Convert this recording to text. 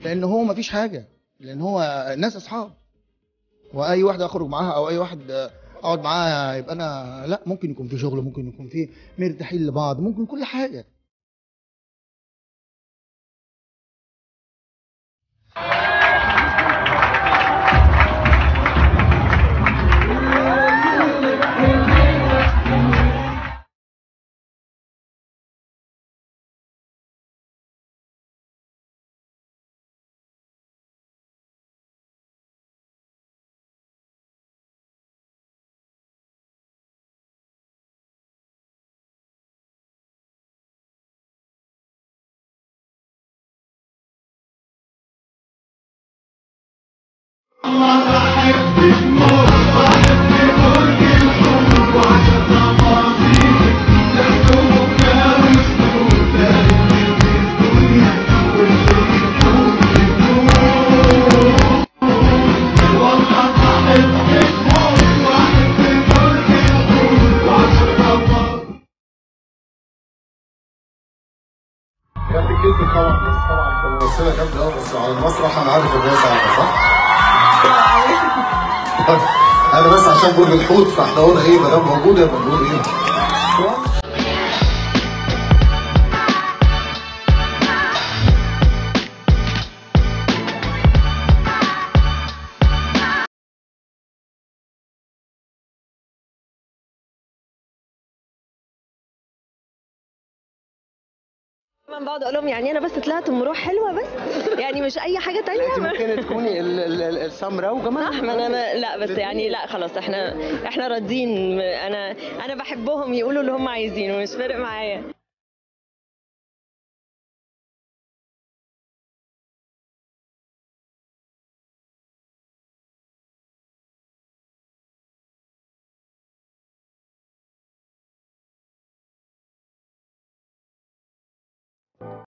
لان هو ما فيش حاجه لان هو الناس اصحاب واي واحد اخرج معاها او اي واحد آه، اقعد معاها يبقى انا لا ممكن يكون في شغل ممكن يكون في مرتاحين لبعض ممكن كل حاجه جامد جدا طبعا بس طبعا انت ممثله جامده قوي بس على المسرح انا عارف ان هي صعبه صح؟ انا بس عشان برج الحوت فاحنا قلنا ايه ما دام موجود يبقى نقول ايه؟ دايما بقعد اقول لهم يعني انا بس طلعت ام روح حلوه بس يعني مش اي حاجه تانية انت ممكن تكوني ال- ال- ال- السمراء وكمان صح ما انا ما لا بس يعني لا خلاص احنا احنا راضيين انا انا بحبهم يقولوا اللي هم عايزينه مش فارق معايا